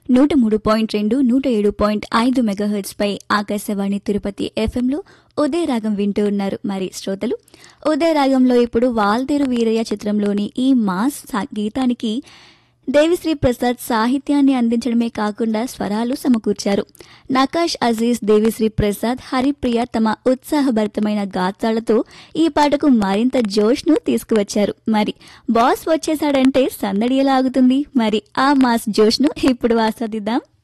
నూట మూడు పాయింట్ రెండు నూట ఏడు పాయింట్ ఐదు మెగాహెర్ట్స్ పై ఆకాశవాణి తిరుపతి ఎఫ్ఎంలో ఉదయ రాగం వింటూ ఉన్నారు మరి శ్రోతలు ఉదయ రాగంలో ఇప్పుడు వాల్తేరు వీరయ్య చిత్రంలోని ఈ మాస్ సా- గీతానికి దేవిశ్రీ ప్రసాద్ సాహిత్యాన్ని అందించడమే కాకుండా స్వరాలు సమకూర్చారు నకాష్ అజీజ్ దేవిశ్రీ ప్రసాద్ హరిప్రియ తమ ఉత్సాహభరితమైన గాత్రాలతో ఈ పాటకు మరింత జోష్ను తీసుకువచ్చారు మరి బాస్ వచ్చేసాడంటే సందడి ఎలా ఆగుతుంది మరి ఆ మాస్ జోష్ను ఇప్పుడు ఆస్వాదిద్దాం